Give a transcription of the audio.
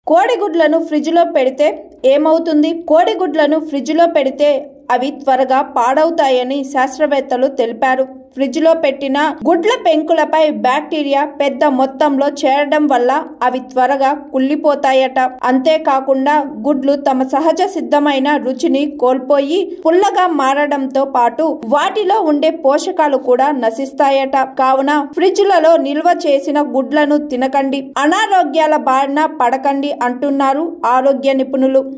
కోడిగుడ్లను ఫ్రిడ్జ్లో పెడితే ఏమవుతుంది కోడిగుడ్లను ఫ్రిడ్జ్లో పెడితే అవి త్వరగా పాడవుతాయని శాస్త్రవేత్తలు తెలిపారు ఫ్రిడ్జ్లో పెట్టిన గుడ్ల పెంకులపై బ్యాక్టీరియా పెద్ద మొత్తంలో చేరడం వల్ల అవి త్వరగా కుళ్ళిపోతాయట అంతేకాకుండా గుడ్లు తమ సహజ సిద్ధమైన రుచిని కోల్పోయి పుల్లగా మారడంతో పాటు వాటిలో ఉండే పోషకాలు కూడా నశిస్తాయట కావున ఫ్రిడ్జ్లలో నిల్వ చేసిన గుడ్లను తినకండి అనారోగ్యాల బారిన పడకండి అంటున్నారు ఆరోగ్య నిపుణులు